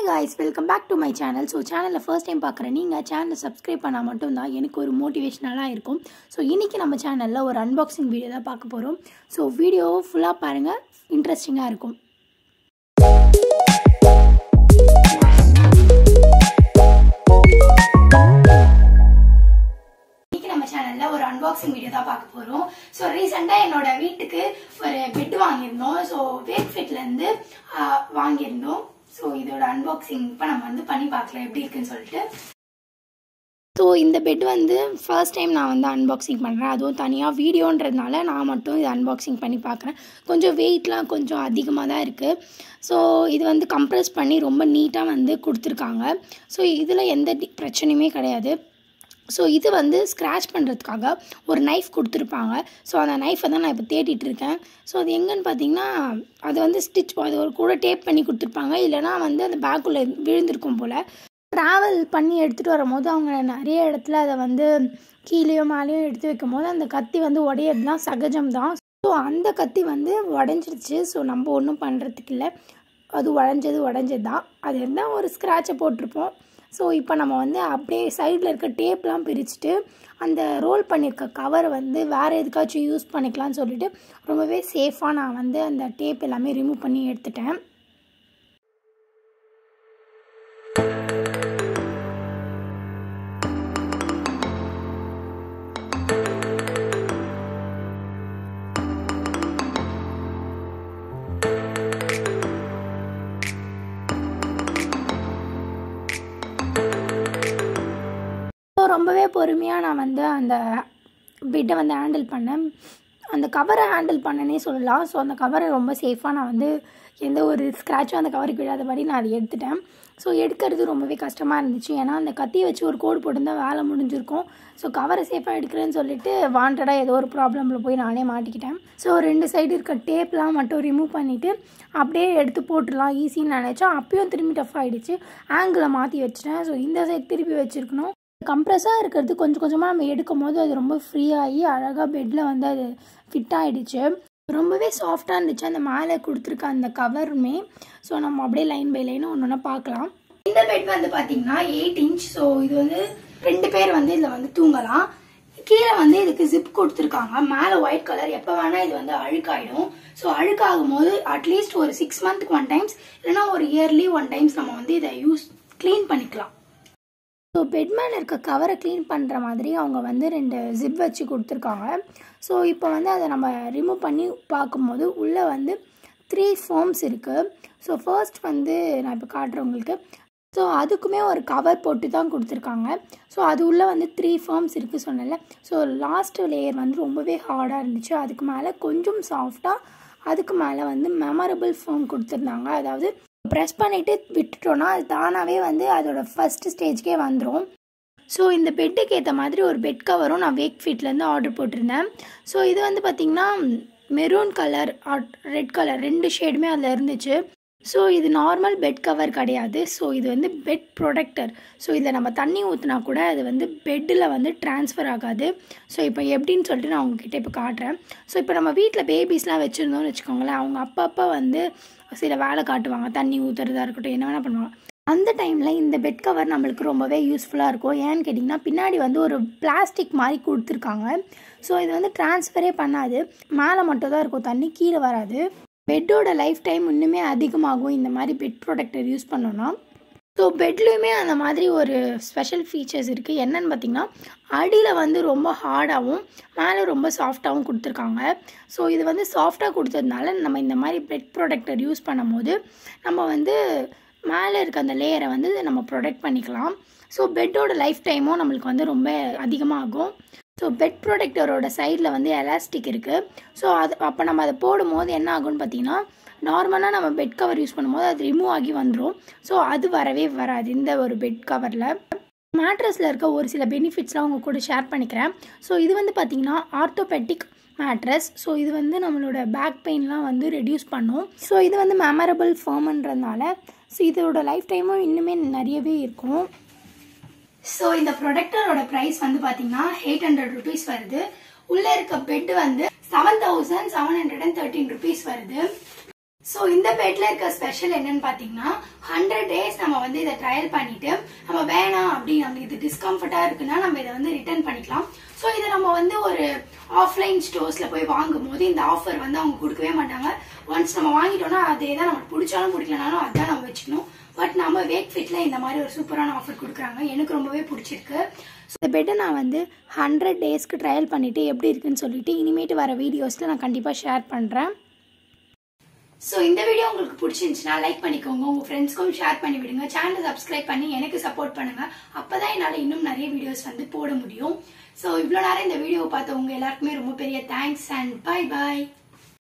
guys welcome back to my channel so சேனலில் first time பார்க்குறேன் நீங்கள் சேனலை சப்ஸ்கிரைப் பண்ணால் மட்டும்தான் எனக்கு ஒரு மோட்டிவேஷனலாக இருக்கும் ஸோ இன்றைக்கி நம்ம சேனலில் ஒரு அன்பாக்சிங் வீடியோ தான் பார்க்க போகிறோம் ஸோ வீடியோ ஃபுல்லாக பாருங்கள் இன்ட்ரெஸ்டிங்காக இருக்கும் இன்னைக்கு நம்ம சேனல்ல ஒரு அன்பாக்சிங் வீடியோ தான் பார்க்க போறோம் ஸோ ரீசெண்டாக என்னோட வீட்டுக்கு ஒரு பெட் வாங்கியிருந்தோம் ஸோ வேக் ஃபிட்ல இருந்து ஆஹ், வாங்கியிருந்தோம் ஸோ இதோட அன்பாக்சிங் இப்போ நம்ம வந்து பண்ணி பார்க்கலாம் எப்படி இருக்குன்னு சொல்லிட்டு ஸோ இந்த பெட் வந்து ஃபர்ஸ்ட் டைம் நான் வந்து அன்பாக்சிங் பண்ணுறேன் அதுவும் தனியாக வீடியோன்றதுனால நான் மட்டும் இது அன்பாக்சிங் பண்ணி பார்க்குறேன் கொஞ்சம் வெயிட்லாம் கொஞ்சம் அதிகமாக தான் இருக்குது ஸோ இது வந்து கம்ப்ரெஸ் பண்ணி ரொம்ப நீட்டாக வந்து கொடுத்துருக்காங்க ஸோ இதில் எந்த டி- பிரச்சனையுமே கிடையாது ஸோ இது வந்து ஸ்க்ராட்ச் பண்ணுறதுக்காக ஒரு நைஃப் கொடுத்துருப்பாங்க ஸோ அந்த நைஃபை தான் நான் இப்போ தேடிட்டு இருக்கேன் ஸோ அது எங்கன்னு பார்த்தீங்கன்னா அது வந்து ஸ்டிச் அது ஒரு கூட டேப் பண்ணி கொடுத்துருப்பாங்க இல்லைனா வந்து அந்த பேக்குள்ளே விழுந்திருக்கும் போல் ட்ராவல் பண்ணி எடுத்துகிட்டு வரும்போது அவங்க நிறைய இடத்துல அதை வந்து கீழேயோ மேலேயோ எடுத்து வைக்கும் போது அந்த கத்தி வந்து உடையறதுலாம் சகஜம் தான் ஸோ அந்த கத்தி வந்து உடஞ்சிருச்சு ஸோ நம்ம ஒன்றும் பண்ணுறதுக்கு இல்லை அது உடஞ்சது உடஞ்சது தான் அது இருந்தால் ஒரு ஸ்க்ராட்சை போட்டிருப்போம் ஸோ இப்போ நம்ம வந்து அப்படியே சைடில் இருக்க டேப்லாம் பிரிச்சுட்டு அந்த ரோல் பண்ணியிருக்க கவரை வந்து வேறு எதுக்காச்சும் யூஸ் பண்ணிக்கலாம்னு சொல்லிட்டு ரொம்பவே சேஃபாக நான் வந்து அந்த டேப் எல்லாமே ரிமூவ் பண்ணி எடுத்துட்டேன் ஸோ ரொம்பவே பொறுமையாக நான் வந்து அந்த பெட்டை வந்து ஹேண்டில் பண்ணேன் அந்த கவரை ஹேண்டில் பண்ணனே சொல்லலாம் ஸோ அந்த கவரை ரொம்ப சேஃபாக நான் வந்து எந்த ஒரு ஸ்க்ராட்சும் அந்த கவருக்கு விழாதபடி நான் அதை எடுத்துட்டேன் ஸோ எடுக்கிறது ரொம்பவே கஷ்டமாக இருந்துச்சு ஏன்னா அந்த கத்தியை வச்சு ஒரு கோடு போட்டிருந்தா வேலை முடிஞ்சிருக்கும் ஸோ கவரை சேஃபாக எடுக்கிறேன்னு சொல்லிட்டு வாண்டடாக ஏதோ ஒரு ப்ராப்ளமில் போய் நானே மாட்டிக்கிட்டேன் ஸோ ரெண்டு சைடு இருக்க டேப்லாம் மட்டும் ரிமூவ் பண்ணிவிட்டு அப்படியே எடுத்து போட்டுடலாம் ஈஸின்னு நினச்சோம் அப்பயும் திரும்பி டஃப் ஆகிடுச்சு ஆங்கிளை மாற்றி வச்சிட்டேன் ஸோ இந்த சைடு திருப்பி வச்சுருக்கணும் கம்ப்ரெஸ்ஸாக இருக்கிறது கொஞ்சம் கொஞ்சமாக நம்ம எடுக்கும் போது அது ரொம்ப ஃப்ரீயாகி அழகாக பெட்டில் வந்து அது ஃபிட் ஆகிடுச்சு ரொம்பவே சாஃப்டாக இருந்துச்சு அந்த மேலே கொடுத்துருக்க அந்த கவருமே ஸோ நம்ம அப்படியே லைன் பை லைன் ஒன்று ஒன்றா பார்க்கலாம் இந்த பெட் வந்து பார்த்தீங்கன்னா எயிட் இன்ச் ஸோ இது வந்து ரெண்டு பேர் வந்து இதில் வந்து தூங்கலாம் கீழே வந்து இதுக்கு ஜிப் கொடுத்துருக்காங்க மேலே ஒயிட் கலர் எப்போ வேணால் இது வந்து அழுக்காயிடும் ஸோ அழுக்காகும் போது அட்லீஸ்ட் ஒரு சிக்ஸ் மந்த்துக்கு ஒன் டைம்ஸ் இல்லைன்னா ஒரு இயர்லி ஒன் டைம்ஸ் நம்ம வந்து இதை யூஸ் க்ளீன் பண்ணிக்கலாம் ஸோ பெட் மேலே இருக்க கவரை க்ளீன் பண்ணுற மாதிரி அவங்க வந்து ரெண்டு ஜிப் வச்சு கொடுத்துருக்காங்க ஸோ இப்போ வந்து அதை நம்ம ரிமூவ் பண்ணி பார்க்கும்போது உள்ளே வந்து த்ரீ ஃபார்ம்ஸ் இருக்குது ஸோ ஃபர்ஸ்ட் வந்து நான் இப்போ காட்டுறேன் உங்களுக்கு ஸோ அதுக்குமே ஒரு கவர் போட்டு தான் கொடுத்துருக்காங்க ஸோ அது உள்ளே வந்து த்ரீ ஃபார்ம்ஸ் இருக்குது சொன்னல ஸோ லாஸ்ட் லேயர் வந்து ரொம்பவே ஹார்டாக இருந்துச்சு அதுக்கு மேலே கொஞ்சம் சாஃப்டாக அதுக்கு மேலே வந்து மெமரபிள் ஃபார்ம் கொடுத்துருந்தாங்க அதாவது ப்ரெஸ் பண்ணிவிட்டு விட்டுட்டோன்னா அது தானாகவே வந்து அதோட ஃபஸ்ட் ஸ்டேஜ்க்கே வந்துடும் ஸோ இந்த பெட்டுக்கு ஏற்ற மாதிரி ஒரு பெட் கவரும் நான் வேக் ஃபீட்லேருந்து ஆர்டர் போட்டிருந்தேன் ஸோ இது வந்து பார்த்திங்கன்னா மெரூன் கலர் ரெட் கலர் ரெண்டு ஷேடுமே அதில் இருந்துச்சு ஸோ இது நார்மல் பெட் கவர் கிடையாது ஸோ இது வந்து பெட் ப்ரொடெக்டர் ஸோ இதில் நம்ம தண்ணி ஊற்றினா கூட அது வந்து பெட்டில் வந்து ட்ரான்ஸ்ஃபர் ஆகாது ஸோ இப்போ எப்படின்னு சொல்லிட்டு நான் உங்ககிட்ட இப்போ காட்டுறேன் ஸோ இப்போ நம்ம வீட்டில் பேபிஸ்லாம் வச்சுருந்தோம்னு வச்சுக்கோங்களேன் அவங்க அப்பப்போ வந்து சில வேலை காட்டுவாங்க தண்ணி ஊற்றுறதா இருக்கட்டும் என்ன வேணால் பண்ணுவாங்க அந்த டைமில் இந்த பெட் கவர் நம்மளுக்கு ரொம்பவே யூஸ்ஃபுல்லாக இருக்கும் ஏன்னு கேட்டிங்கன்னா பின்னாடி வந்து ஒரு பிளாஸ்டிக் மாதிரி கொடுத்துருக்காங்க ஸோ இது வந்து ட்ரான்ஸ்ஃபரே பண்ணாது மேலே மட்டும் தான் இருக்கும் தண்ணி கீழே வராது பெட்டோட லைஃப் டைம் இன்னுமே அதிகமாகும் இந்த மாதிரி பெட் ப்ரொடெக்டர் யூஸ் பண்ணோன்னா ஸோ பெட்லேயுமே அந்த மாதிரி ஒரு ஸ்பெஷல் ஃபீச்சர்ஸ் இருக்குது என்னன்னு பார்த்தீங்கன்னா அடியில் வந்து ரொம்ப ஹார்டாகவும் மேலே ரொம்ப சாஃப்டாகவும் கொடுத்துருக்காங்க ஸோ இது வந்து சாஃப்டாக கொடுத்ததுனால நம்ம இந்த மாதிரி பெட் ப்ரொடெக்டர் யூஸ் பண்ணும்போது நம்ம வந்து மேலே இருக்க அந்த லேயரை வந்து நம்ம ப்ரொடெக்ட் பண்ணிக்கலாம் ஸோ பெட்டோட லைஃப் டைமும் நம்மளுக்கு வந்து ரொம்ப அதிகமாகும் ஸோ பெட் ப்ரொடெக்டரோட சைடில் வந்து எலாஸ்டிக் இருக்குது ஸோ அது அப்போ நம்ம அதை போடும்போது என்ன ஆகும்னு பார்த்தீங்கன்னா நார்மலாக நம்ம பெட் கவர் யூஸ் பண்ணும்போது அது ரிமூவ் ஆகி வந்துடும் ஸோ அது வரவே வராது இந்த ஒரு பெட் கவரில் மேட்ரஸில் இருக்க ஒரு சில பெனிஃபிட்ஸ்லாம் உங்கள் கூட ஷேர் பண்ணிக்கிறேன் ஸோ இது வந்து பார்த்திங்கன்னா ஆர்த்தோபெட்டிக் மேட்ரஸ் ஸோ இது வந்து நம்மளோட பேக் பெயின்லாம் வந்து ரெடியூஸ் பண்ணும் ஸோ இது வந்து மெமரபிள் ஃபார்ம்ன்றதுனால ஸோ இதோட லைஃப் டைமும் இன்னுமே நிறையவே இருக்கும் ஸோ இந்த ப்ரொடக்டரோட ப்ரைஸ் வந்து பார்த்தீங்கன்னா எயிட் ஹண்ட்ரட் ருபீஸ் வருது உள்ளே இருக்க பெட் வந்து seven thousand seven hundred and thirteen rupees வருது ஸோ இந்த பெட்ல இருக்க ஸ்பெஷல் என்னன்னு பார்த்தீங்கன்னா ஹண்ட்ரட் டேஸ் நம்ம வந்து இதை ட்ரையல் பண்ணிட்டு நம்ம வேணாம் அப்படின்னு நம்மளுக்கு இது டிஸ்கம்ஃபர்ட்டா இருக்குன்னா நம்ம இதை வந்து ரிட்டர்ன் பண்ணிக்கலாம் ஸோ இதை நம்ம வந்து ஒரு ஆஃப்லைன் ஸ்டோர்ஸ்ல போய் வாங்கும் போது இந்த ஆஃபர் வந்து அவங்க கொடுக்கவே மாட்டாங்க ஒன்ஸ் நம்ம வாங்கிட்டோம்னா அதே தான் நமக்கு பிடிச்சாலும் பிடிக்கலனாலும் அதான் நம்ம வச்சுக்கணும் பட் நம்ம வேக் ஃபிட்ல இந்த மாதிரி ஒரு சூப்பரான ஆஃபர் கொடுக்குறாங்க எனக்கு ரொம்பவே பிடிச்சிருக்கு ஸோ இந்த பெட்டை நான் வந்து ஹண்ட்ரட் டேஸ்க்கு ட்ரையல் பண்ணிட்டு எப்படி இருக்குன்னு சொல்லிட்டு இனிமேட்டு வர வீடியோஸில் நான் கண்டிப்பாக ஷேர் பண்ணுறேன் ஸோ இந்த வீடியோ உங்களுக்கு பிடிச்சிருந்துச்சுன்னா லைக் பண்ணிக்கோங்க உங்க ஃப்ரெண்ட்ஸ்க்கும் ஷேர் பண்ணி விடுங்க சேனலை சப்ஸ்கிரைப் பண்ணி எனக்கு சப்போர்ட் பண்ணுங்க அப்பதான் என்னால் இன்னும் நிறைய வீடியோஸ் வந்து போட முடியும் ஸோ இவ்வளோ நேரம் இந்த வீடியோவை பார்த்தவங்க எல்லாருக்குமே ரொம்ப பெரிய தேங்க்ஸ் அண்ட் பை பாய்